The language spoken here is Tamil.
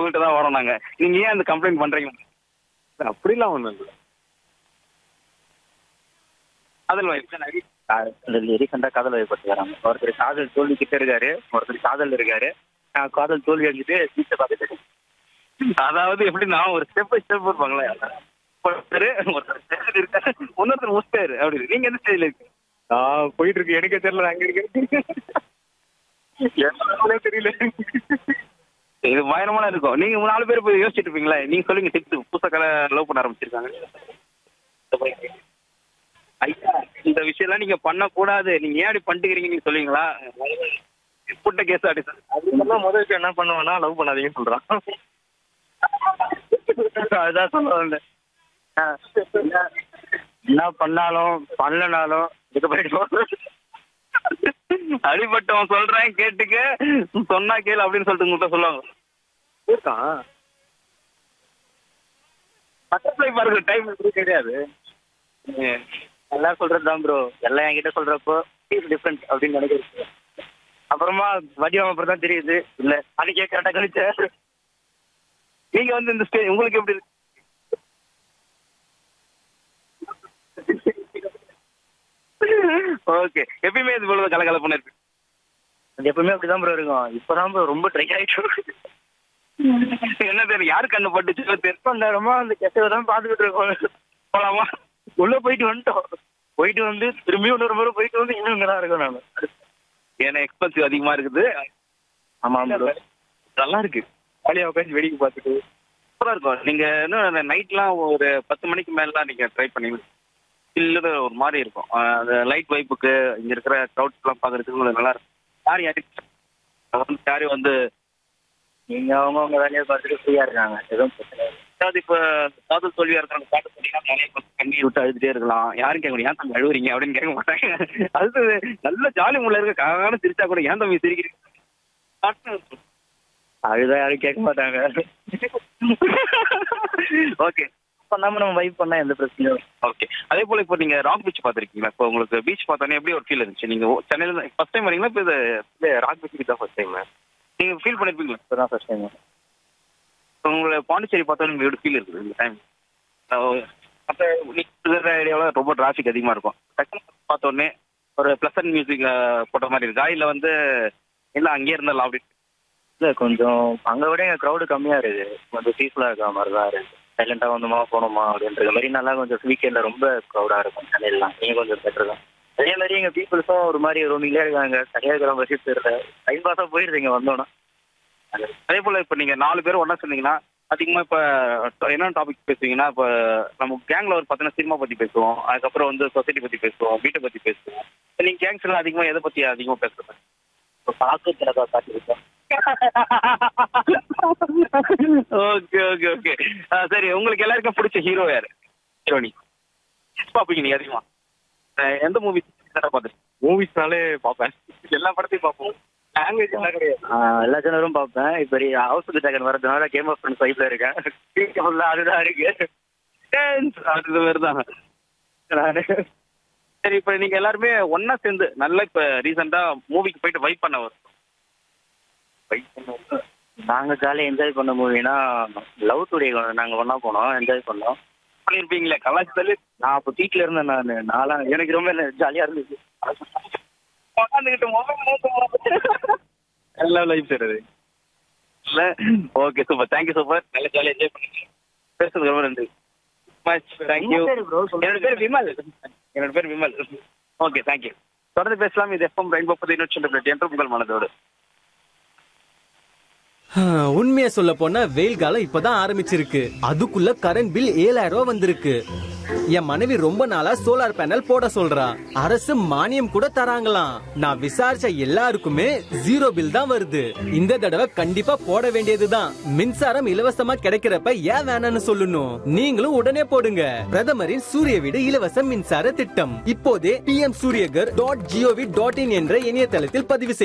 உங்கள்கிட்ட தான் வரோம் நாங்க நீங்க ஏன் அந்த கம்ப்ளைண்ட் பண்றீங்க அப்படிலாம் ஒண்ணும் இல்லை அதில் வைப்பு ரீசெண்டா காதல் வயப்பட்டுக்கிறாங்க ஒருத்தர் காதல் தோல்வி கிட்ட இருக்காரு ஒருத்தர் காதல் இருக்காரு நான் காதல் தோல்வி அடிச்சுட்டு வீட்டை பார்த்துட்டு அதாவது எப்படின்னா ஒரு ஸ்டெப் பை ஸ்டெப் இருப்பாங்களே ஒருத்தர் ஒருத்தர் ஸ்டேஜில் இருக்காரு இன்னொருத்தர் முடிச்சாரு அப்படி நீங்க எந்த ஸ்டேஜ்ல இருக்கு நான் போயிட்டு இருக்கு எனக்கே தெரியல நான் அங்க இருக்கேன் என்னன்னே தெரியல இது பயங்கரமான இருக்கும் நீங்க மூணு நாலு பேர் போய் யோசிச்சுட்டு இருப்பீங்களே நீங்க சொல்லுங்க டிப்ஸ் புதுசா கலை லவ் பண்ண ஆரம்பிச்சிருக்காங்க ஐயா இந்த விஷயம்லாம் நீங்க பண்ணக்கூடாது நீங்க ஏன் அப்படி பண்ணிக்கிறீங்க நீங்க சொல்லுவீங்களா புட்ட கேஸ் அப்படி சார் அதுக்கெல்லாம் முதலுக்கு என்ன பண்ணுவேன்னா லவ் பண்ணாதீங்கன்னு சொல்றான் அதுதான் சொல்ல வந்தேன் ஆ, என்ன- என்ன பண்ணாலும் பண்ணலனாலும் இது பண்ணிடுவோம் அடிபட்டவன் சொல்றேன் கேட்டுக்க சொன்னா கேளு அப்படின்னு சொல்லிட்டு உங்கள்கிட்ட சொல்லுவாங்க இருக்கான் பட்டர்ஃப்ளை பாருங்க டைம் கிடையாது எல்லாம் சொல்றது தான் ப்ரோ எல்லாம் என்கிட்ட சொல்றப்போ டிஃப்ரெண்ட் அப்படின்னு நினைக்கிறது அப்புறமா வடிவம் அப்புறம் தான் தெரியுது இல்ல அதுக்கே கரெக்டா கழிச்ச நீங்க வந்து இந்த ஸ்டேஜ் உங்களுக்கு எப்படி இருக்கு ஓகே எப்பயுமே இது போல கலகலப்புன்னு இருக்கு அது எப்பவுமே அப்படிதான் ப்ரோ இருக்கும் இப்பதான் ப்ரோ ரொம்ப ட்ரை ஆயிட்டு என்ன தெரியும் யாரு கண்ணு பட்டுச்சோ தெரியும் ரொம்ப நேரமா அந்த கெட்டதை தான் பாத்துக்கிட்டு இருக்கோம் போலாமா உள்ள போயிட்டு வந்துட்டோம் போயிட்டு வந்து திரும்பியும் இன்னொரு முறை போயிட்டு வந்து இன்னும் இங்கதான் இருக்கோம் நாம ஏன்னா எக்ஸ்பென்சிவ் அதிகமா இருக்குது ஆமா ப்ரோ நல்லா இருக்கு ஜாலியா உட்காந்து வேடிக்கை பார்த்துட்டு சூப்பரா இருக்கும் நீங்க இன்னும் நைட்லாம் ஒரு பத்து மணிக்கு மேலாம் நீங்க ட்ரை பண்ணீங்க இல்லது ஒரு மாதிரி இருக்கும் அஹ் அந்த லைட் வைப்புக்கு இங்க இருக்கிற க்ரௌட்ஸ் எல்லாம் பாக்குறதுக்கு உங்களுக்கு நல்லா இருக்கும் யார் யாரு வந்து யாரும் வந்து நீங்க அவங்க அவங்க வேலையை பார்த்துட்டு ஃப்ரீயா இருக்காங்க எதுவும் பிரச்சனை இல்லை அதாவது இப்ப காதல் தோல்வியா இருக்கிறவங்க பாட்டு சொன்னீங்கன்னா நிறைய பேர் கண்ணீர் விட்டு அழுதுட்டே இருக்கலாம் யாரும் கேட்க முடியும் ஏன் தம்பி அழுவுறீங்க அப்படின்னு கேட்க மாட்டாங்க அது நல்ல ஜாலி முள்ள இருக்க காரணம் சிரிச்சா கூட ஏன் தம்பி சிரிக்கிறீங்க அழுதா யாரும் கேட்க மாட்டாங்க ஓகே பண்ணாம நம்ம வைப் பண்ணா எந்த பிரச்சனையும் இல்லை. ஓகே அதே போல இப்போ நீங்க ராக் பீச் பார்த்திருக்கீங்களா இப்போ உங்களுக்கு பீச் பார்த்தோன்னே எப்படி ஒரு ஃபீல் இருந்துச்சு நீங்க ஓ- சென்னையில ஃபர்ஸ்ட் டைம் வரீங்களா இப்போ இது இல்ல ராக் பீச்சுக்கு தான் ஃபர்ஸ்ட் டைம் நீங்க ஃபீல் பண்ணிருப்பீங்களா இப்பதான் ஃபர்ஸ்ட் டைம் இப்போ உங்களை பாண்டிச்சேரி பார்த்தோன்னே உங்களுக்கு ஃபீல் இருக்குது இந்த டைம் மற்ற நீங்க ஏரியாவில் ரொம்ப டிராஃபிக் அதிகமா இருக்கும் டக்குனு பார்த்தோன்னே ஒரு ப்ளசன்ட் மியூசிக் போட்ட மாதிரி இருக்கா இல்லை வந்து இல்லை அங்கேயே இருந்தலாம் அப்படி இல்ல கொஞ்சம் அங்க விட எங்க க்ரௌடு கம்மியா இருக்கு கொஞ்சம் பீஸ்ஃபுல்லா இருக்க மாதிரி தான் இருக்கு சைலண்டா வந்தோமா போனோமா அப்படின்ற மாதிரி நல்லா கொஞ்சம் வீக்கெண்ட்ல ரொம்ப க்ரௌடா இருக்கும் சென்னையிலாம் நீங்க கொஞ்சம் பெட்டர் தான் அதே மாதிரி எங்க பீப்புள்ஸும் ஒரு மாதிரி ரோமிங்லேயே இருக்காங்க சரியா இருக்கிறவங்க ரசித்து தெரியல டைம் பாஸா போயிருது இங்க வந்தோன்னா அதே போல இப்போ நீங்க நாலு பேர் ஒண்ணா சொன்னீங்கன்னா அதிகமா இப்ப என்ன டாபிக் பேசுவீங்கன்னா இப்ப நம்ம கேங்ல ஒரு பார்த்தீங்கன்னா சினிமா பத்தி பேசுவோம் அதுக்கப்புறம் வந்து சொசைட்டி பத்தி பேசுவோம் வீட்டை பத்தி பேசுவோம் இப்ப நீங்க கேங்ஸ் எல்லாம் அதிகமா எதை பத்தி அதிகமா பேசுறீங்க இப்போ பார்க்க திறக்கா காட்டிருக்கோம் ஓகே ஓகே ஓகே சரி உங்களுக்கு எல்லாருக்கும் பிடிச்ச ஹீரோ யாரு ஹீரோனி பாப்பீங்க நீங்க அதிகமா அஹ் எந்த மூவி பார்த்து மூவிஸ்னாலே பார்ப்பேன் எல்லா படத்தையும் பார்ப்போம் லாங்குவேஜ் எல்லாம் கிடையாது ஆஹ் எல்லா சேனலும் பார்ப்பேன் இப்போ ஹவுஸ் டேக்கன் வரதுனால கேம் ஆஃப் ஃப்ரெண்ட்ஸ் வைப்ல இருக்கேன் ஃபுல்லா அதுதான் இருக்கு அது வேறு தான் நானு சரி இப்போ நீங்க எல்லாருமே ஒண்ணா சேர்ந்து நல்ல இப்ப ரீசெண்டா மூவிக்கு போயிட்டு வைப் பண்ண வரும் நாங்க ஜாலியா என்ஜாய் பண்ண மூவினா லவ் டுடே நாங்க ஒண்ணா போனோம் என்ஜாய் பண்ணோம் பண்ணிருப்பீங்களே கலாச்சாரத்துல நான் அப்போ வீட்டில் இருந்தேன் நான் நான்லாம் எனக்கு ரொம்ப ஜாலியா இருந்துச்சு உட்காந்துக்கிட்டு மொபைல் எல்லாம் லைஃப் செய்யறது இல்ல ஓகே சூப்பர் தேங்க்யூ சூப்பர் நல்ல ஜாலியா என்ஜாய் பண்ணீங்க பேசுறதுக்கு ரொம்ப நன்றி மச் தேங்க்யூ உங்க பேரு bro? சொல்லுங்க. என்னோட பேர் விமல் என்னோட பேர் விமல் ஓகே தேங்க்யூ தொடர்ந்து பேசலாம் இது எஃப்எம் ரெயின்போ பதினொன்று என்று உங்கள் மனதோடு உண்மையை சொல்ல போனா வெயில் காலம் இப்பதான் ஆரம்பிச்சிருக்கு அதுக்குள்ள கரண்ட் பில் ஏழாயிரம் ரூபாய் வந்திருக்கு என் மனைவி ரொம்ப நாளா சோலார் பேனல் போட சொல்றா அரசு மானியம் கூட தராங்களாம் நான் விசாரிச்ச எல்லாருக்குமே ஜீரோ பில் தான் வருது இந்த தடவை கண்டிப்பா போட வேண்டியதுதான் மின்சாரம் இலவசமா கிடைக்கிறப்ப ஏன் வேணாம்னு சொல்லணும் நீங்களும் உடனே போடுங்க பிரதமரின் சூரிய வீடு இலவச மின்சார திட்டம் இப்போதே PM Suryaghar dot GOV dot in என்ற இணையதளத்தில் பதிவு செய்ய